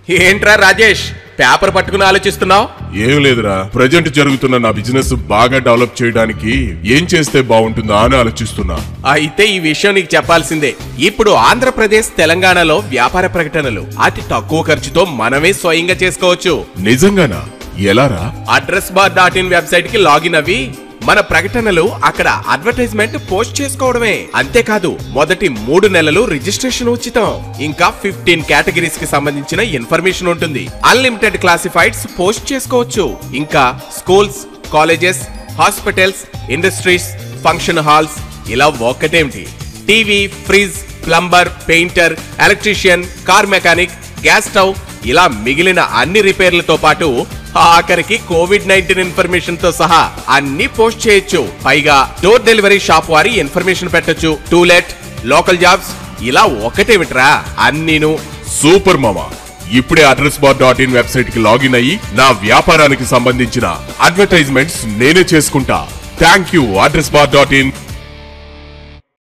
ఏంట్రా రాజేష్ పేపర్ పట్టుకుని ఆలోచిస్తున్నావు ఏం లేదురా ప్రజెంట్ జరుగుతున్న నా బిజినెస్ బాగా డెవలప్ చేయడానికి ఏం చేస్తే బాగుంటుందా అని ఆలోచిస్తున్నా అయితే ఈ విషయం నీకు చెప్పాల్సిందే ఇప్పుడు ఆంధ్రప్రదేశ్ తెలంగాణలో వ్యాపార ప్రకటనలు అతి తక్కువ ఖర్చుతో మనమే స్వయంగా చేసుకోవచ్చు నిజంగానా ఎలారా address bar dot in website కి లాగిన్ అవి మన ప్రకటనలు అక్కడ అడ్వర్టైజ్మెంట్ పోస్ట్ చేసుకోవడమే అంతేకాదు మొదటి మూడు నెలలు రిజిస్ట్రేషన్ ఉచితం ఇంకా ఫిఫ్టీన్ కేటగిరీస్ కి సంబంధించిన ఇన్ఫర్మేషన్ ఉంటుంది అన్లిమిటెడ్ క్లాసిఫైడ్స్ పోస్ట్ చేసుకోవచ్చు ఇంకా schools colleges hospitals industries function halls ఇలా ఒక్కటేమిటి TV fridge plumber painter electrician car mechanic gas stove ఇలా మిగిలిన అన్ని రిపేర్లతో పాటు ఆఖరికి కోవిడ్ నైన్టీన్ ఇన్ఫర్మేషన్ తో సహా అన్ని పోస్ట్ చేయొచ్చు పైగా డోర్ డెలివరీ షాప్ వారి ఇన్ఫర్మేషన్ పెట్టొచ్చు టూలెట్ లోకల్ జాబ్స్ ఇలా ఒకటేమిట్రా అన్నీను సూపర్ మామా ఇప్పుడే address bar dot in website కి లాగిన్ అయ్యి నా వ్యాపారానికి సంబంధించిన అడ్వర్టైజ్మెంట్స్ నేనే చేసుకుంటా thank you address bar dot in